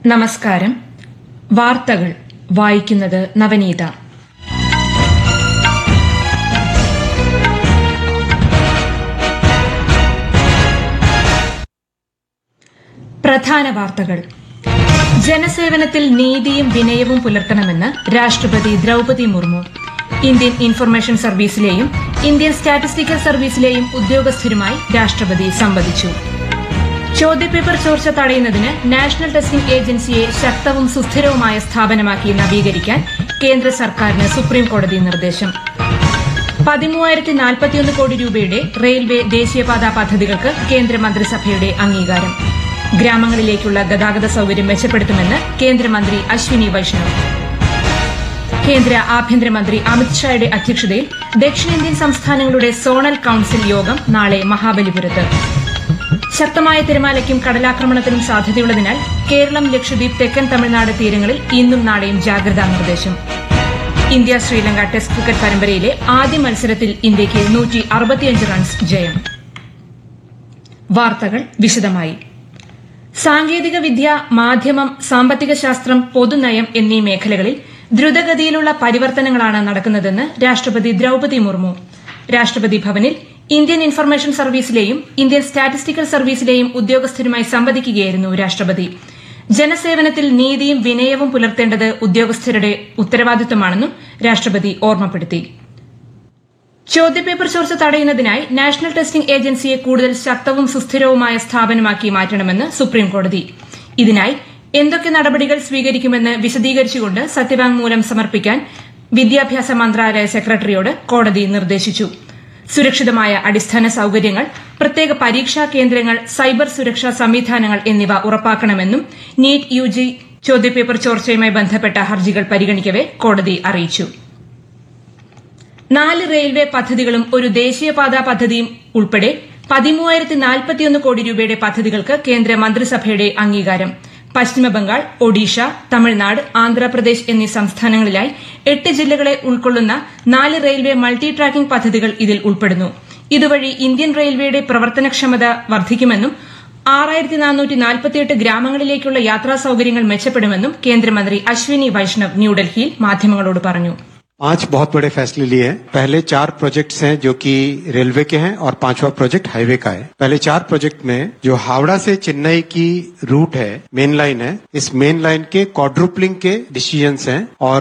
നമസ്കാരം വാർത്തകൾ വായിക്കുന്നത് നവനീത പ്രധാന വാർത്തകൾ ജനസേവനത്തിൽ നീതിയും വിനയവും പുലർത്തണമെന്ന് രാഷ്ട്രപതി ദ്രൌപതി മുർമു ഇന്ത്യൻ ഇൻഫർമേഷൻ സർവീസിലെയും ഇന്ത്യൻ സ്റ്റാറ്റിസ്റ്റിക്കൽ സർവീസിലെയും ഉദ്യോഗസ്ഥരുമായി രാഷ്ട്രപതി സംവദിച്ചു ചോദ്യപേപ്പർ ചോർച്ച തടയുന്നതിന് നാഷണൽ ടെസ്റ്റിംഗ് ഏജൻസിയെ ശക്തവും സുസ്ഥിരവുമായ സ്ഥാപനമാക്കി നവീകരിക്കാൻ കേന്ദ്ര സർക്കാരിന് സുപ്രീംകോടതി നിർദ്ദേശം പതിമൂവായിരത്തി നാൽപ്പത്തിയൊന്ന് കോടി രൂപയുടെ റെയിൽവേ ദേശീയപാതാ പദ്ധതികൾക്ക് കേന്ദ്രമന്ത്രിസഭയുടെ അംഗീകാരം ഗ്രാമങ്ങളിലേക്കുള്ള ഗതാഗത സൌകര്യം മെച്ചപ്പെടുത്തുമെന്ന് കേന്ദ്രമന്ത്രി അശ്വിനി വൈഷ്ണവ് കേന്ദ്ര ആഭ്യന്തരമന്ത്രി അമിത്ഷായുടെ അധ്യക്ഷതയിൽ ദക്ഷിണേന്ത്യൻ സംസ്ഥാനങ്ങളുടെ സോണൽ കൌൺസിൽ യോഗം നാളെ മഹാബലിപുരത്ത് ശക്തമായ തിരമാലയ്ക്കും കടലാക്രമണത്തിനും സാധ്യതയുള്ളതിനാൽ കേരളം ലക്ഷദ്വീപ് തെക്കൻ തമിഴ്നാട് തീരങ്ങളിൽ ഇന്നും നാളെയും ജാഗ്രതാ നിർദ്ദേശം ഇന്ത്യ ശ്രീലങ്ക ടെസ്റ്റ് ക്രിക്കറ്റ് പരമ്പരയിലെ ആദ്യ മത്സരത്തിൽ ഇന്ത്യയ്ക്ക് നൂറ്റി അറുപത്തിയഞ്ച് റൺസ് ജയം വാർത്തകൾ വിശദമായി സാങ്കേതിക വിദ്യ മാധ്യമം സാമ്പത്തിക ശാസ്ത്രം പൊതുനയം എന്നീ മേഖലകളിൽ ദ്രുതഗതിയിലുള്ള പരിവർത്തനങ്ങളാണ് നടക്കുന്നതെന്ന് രാഷ്ട്രപതി ദ്രൌപതി മുർമു രാഷ്ട്രപതി ഭവനിൽ ഇന്ത്യൻ ഇൻഫർമേഷൻ സർവീസിലെയും ഇന്ത്യൻ സ്റ്റാറ്റിസ്റ്റിക്കൽ സർവീസിലെയും ഉദ്യോഗസ്ഥരുമായി സംവദിക്കുകയായിരുന്നു രാഷ്ട്രപതി ജനസേവനത്തിൽ നീതിയും വിനയവും പുലർത്തേണ്ടത് ഉദ്യോഗസ്ഥരുടെ ഉത്തരവാദിത്തമാണെന്നും രാഷ്ട്രപതി ഓർമ്മപ്പെടുത്തി ചോദ്യപേപ്പർ ചോർച്ച തടയുന്നതിനായി നാഷണൽ ടെസ്റ്റിംഗ് ഏജൻസിയെ കൂടുതൽ ശക്തവും സുസ്ഥിരവുമായ സ്ഥാപനമാക്കി മാറ്റണമെന്ന് സുപ്രീംകോടതി ഇതിനായി എന്തൊക്കെ നടപടികൾ സ്വീകരിക്കുമെന്ന് വിശദീകരിച്ചുകൊണ്ട് സത്യവാങ്മൂലം സമർപ്പിക്കാൻ വിദ്യാഭ്യാസ മന്ത്രാലയ സെക്രട്ടറിയോട് കോടതി നിർദ്ദേശിച്ചു സുരക്ഷിതമായ അടിസ്ഥാന സൌകര്യങ്ങൾ പ്രത്യേക പരീക്ഷാ കേന്ദ്രങ്ങൾ സൈബർ സുരക്ഷാ സംവിധാനങ്ങൾ എന്നിവ ഉറപ്പാക്കണമെന്നും നീറ്റ് യുജി ചോദ്യപേപ്പർ ചോർച്ചയുമായി ബന്ധപ്പെട്ട ഹർജികൾ പരിഗണിക്കവെ കോടതി അറിയിച്ചു നാല് റെയിൽവേ പദ്ധതികളും ഒരു ദേശീയപാതാ പദ്ധതിയും ഉൾപ്പെടെ പതിമൂവായിരത്തി നാൽപ്പത്തിയൊന്ന് കോടി രൂപയുടെ പദ്ധതികൾക്ക് കേന്ദ്ര മന്ത്രിസഭയുടെ അംഗീകാരം പശ്ചിമബംഗാൾ ഒഡീഷ തമിഴ്നാട് ആന്ധ്രാപ്രദേശ് എന്നീ സംസ്ഥാനങ്ങളിലായി എട്ട് ജില്ലകളെ ഉൾക്കൊള്ളുന്ന നാല് റെയിൽവേ മൾട്ടി ട്രാക്കിംഗ് പദ്ധതികൾ ഇതിൽ ഉൾപ്പെടുന്നു ഇതുവഴി ഇന്ത്യൻ റെയിൽവേയുടെ പ്രവർത്തനക്ഷമത വർദ്ധിക്കുമെന്നും ആറായിരത്തി നാനൂറ്റി നാൽപ്പത്തിയെട്ട് ഗ്രാമങ്ങളിലേക്കുള്ള യാത്രാ സൌകര്യങ്ങൾ മെച്ചപ്പെടുമെന്നും കേന്ദ്രമന്ത്രി അശ്വിനി വൈഷ്ണവ് ന്യൂഡൽഹിയിൽ മാധ്യമങ്ങളോട് പറഞ്ഞു पांच बहुत बड़े फैसले लिए हैं पहले चार प्रोजेक्ट्स हैं जो कि रेलवे के हैं और पांचवा प्रोजेक्ट हाईवे का है पहले चार प्रोजेक्ट में जो हावड़ा से चेन्नई की रूट है मेन लाइन है इस मेन लाइन के क्वाड्रुपलिंग के डिसीजंस हैं और